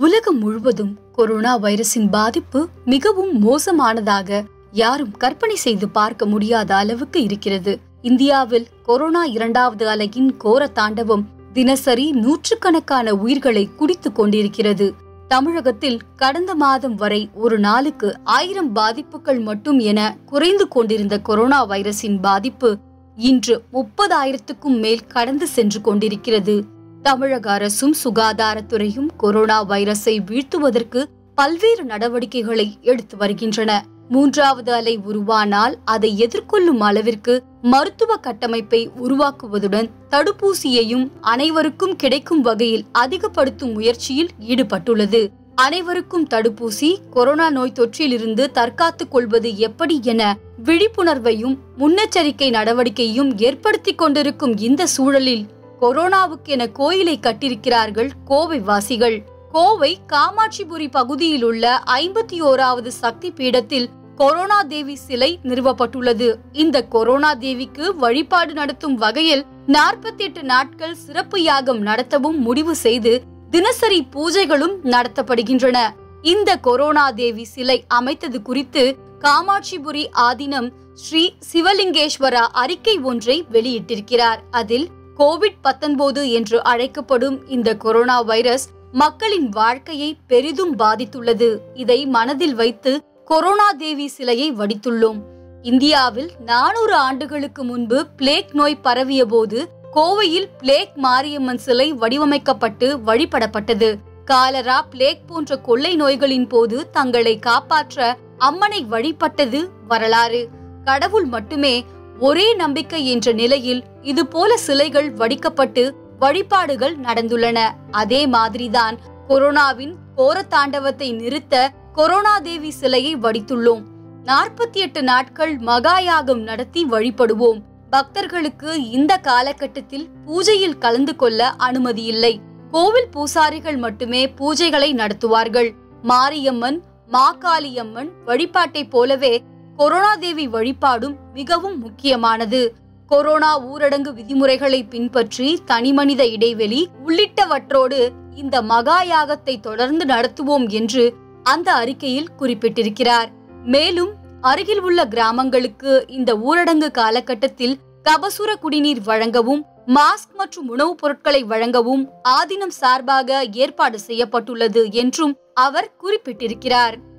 உலகம் முழுவதும் கொரோனா வைரஸின் பாதிப்பு மிகவும் மோசமானதாக யாரும் கற்பனை செய்து பார்க்க முடியாத அளவுக்கு இருக்கிறது இந்தியாவில் கொரோனா இரண்டாவது அலையின் கோர தாண்டவம் தினசரி நூற்றுக்கணக்கான உயிர்களை குடித்துக் கொண்டிருக்கிறது தமிழகத்தில் கடந்த மாதம் வரை ஒரு நாளுக்கு ஆயிரம் பாதிப்புகள் மட்டும் என குறைந்து கொண்டிருந்த கொரோனா வைரஸின் பாதிப்பு இன்று முப்பதாயிரத்துக்கும் மேல் கடந்து சென்று கொண்டிருக்கிறது தமிழக அரசும் சுகாதாரத்துறையும் கொரோனா வைரஸை வீழ்த்துவதற்கு பல்வேறு நடவடிக்கைகளை எடுத்து வருகின்றன மூன்றாவது அலை உருவானால் அதை எதிர்கொள்ளும் அளவிற்கு மருத்துவ கட்டமைப்பை உருவாக்குவதுடன் தடுப்பூசியையும் அனைவருக்கும் கிடைக்கும் வகையில் அதிகப்படுத்தும் முயற்சியில் ஈடுபட்டுள்ளது அனைவருக்கும் தடுப்பூசி கொரோனா நோய் தொற்றிலிருந்து தற்காத்துக் கொள்வது எப்படி என விழிப்புணர்வையும் முன்னெச்சரிக்கை நடவடிக்கையும் ஏற்படுத்திக் கொண்டிருக்கும் இந்த சூழலில் கொரோனாவுக்கென கோயிலை கட்டியிருக்கிறார்கள் கோவை வாசிகள் கோவை காமாட்சிபுரி பகுதியில் உள்ள ஐம்பத்தி ஓராவது சக்தி பீடத்தில் கொரோனா தேவி சிலை நிறுவப்பட்டுள்ளது இந்த கொரோனா தேவிக்கு வழிபாடு நடத்தும் வகையில் நாற்பத்தி எட்டு நாட்கள் சிறப்பு யாகம் நடத்தவும் முடிவு செய்து தினசரி பூஜைகளும் நடத்தப்படுகின்றன இந்த கொரோனா தேவி சிலை அமைத்தது குறித்து காமாட்சிபுரி ஆதீனம் ஸ்ரீ சிவலிங்கேஸ்வரா அறிக்கை ஒன்றை வெளியிட்டிருக்கிறார் அதில் கோவிட் பத்தொன்பது என்று அழைக்கப்படும் இந்த கொரோனா வைரஸ் மக்களின் வாழ்க்கையை பெரிதும் பாதித்துள்ளது இதை மனதில் வைத்து கொரோனா தேவி சிலையை வடித்துள்ளோம் இந்தியாவில் நானூறு ஆண்டுகளுக்கு முன்பு பிளேக் நோய் பரவிய போது கோவையில் பிளேக் மாரியம்மன் சிலை வடிவமைக்கப்பட்டு வழிபடப்பட்டது காலரா பிளேக் போன்ற கொள்ளை நோய்களின் போது தங்களை காப்பாற்ற அம்மனை வழிபட்டது வரலாறு கடவுள் மட்டுமே ஒரே நம்பிக்கை என்ற நிலையில் இது போல சிலைகள் வடிக்கப்பட்டு வழிபாடுகள் நடந்துள்ளன அதே மாதிரிதான் கொரோனாவின் கோர தாண்டவத்தை நிறுத்த கொரோனா தேவி சிலையை வடித்துள்ளோம் நாற்பத்தி எட்டு நாட்கள் மகாயாகம் நடத்தி வழிபடுவோம் பக்தர்களுக்கு இந்த காலகட்டத்தில் பூஜையில் கலந்து கொள்ள அனுமதி இல்லை கோவில் பூசாரிகள் மட்டுமே பூஜைகளை நடத்துவார்கள் மாரியம்மன் மாகாளியம்மன் வழிபாட்டை போலவே கொரோனா தேவி வழிபாடும் மிகவும் முக்கியமானது கொரோனா ஊரடங்கு விதிமுறைகளை பின்பற்றி தனிமனித இடைவெளி உள்ளிட்டவற்றோடு இந்த மகா யாகத்தை தொடர்ந்து நடத்துவோம் என்று அந்த அறிக்கையில் குறிப்பிட்டிருக்கிறார் மேலும் அருகில் உள்ள கிராமங்களுக்கு இந்த ஊரடங்கு காலகட்டத்தில் கபசுர குடிநீர் வழங்கவும் மாஸ்க் மற்றும் உணவுப் பொருட்களை வழங்கவும் ஆதீனம் சார்பாக ஏற்பாடு செய்யப்பட்டுள்ளது என்றும் அவர் குறிப்பிட்டிருக்கிறார்